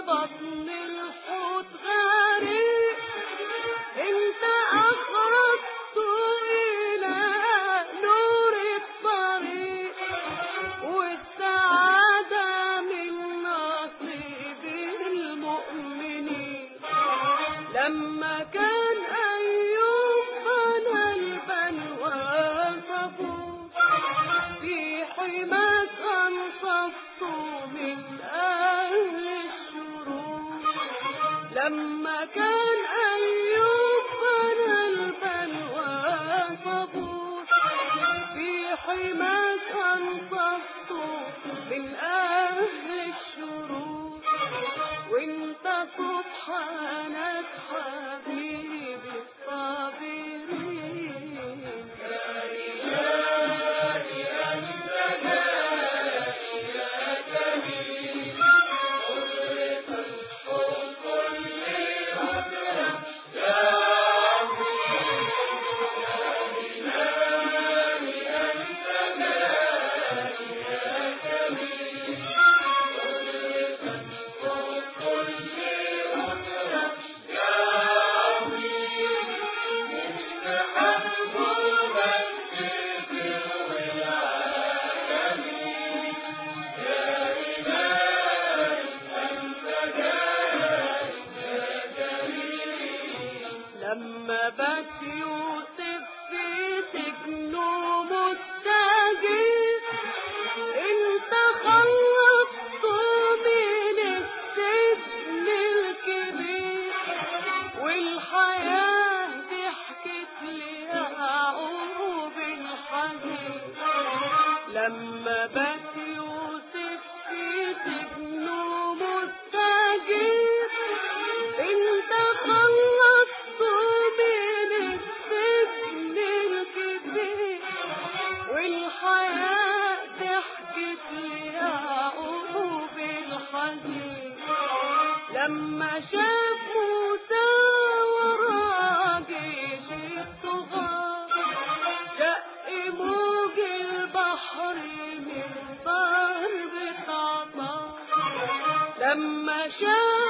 بطن الحوت غريق انت اخرجت الى نور الطريق والسعادة من نصيب المؤمنين لما كان أيوب بنى البلوى صفوف في حماس أنصفت من أهل الشرور لما كان أيوب بنى البلوى صفوف في حماس أنصفت من أهل الشرور وانت سبحانك حبيبي الصابرين لما بات يوسف في سجنه مستجيب انت خلصت من السجن الكبير والحياة ضحكت ليعقوب الحزين لما بات يوسف في سجنه مستجيب انت خلصت من السجن الكبير والحياة ضحكت ليعقوب الحزين لما شاف موسى ورا جيش الطغاة شق موج البحر من ضربة عصا لما شاف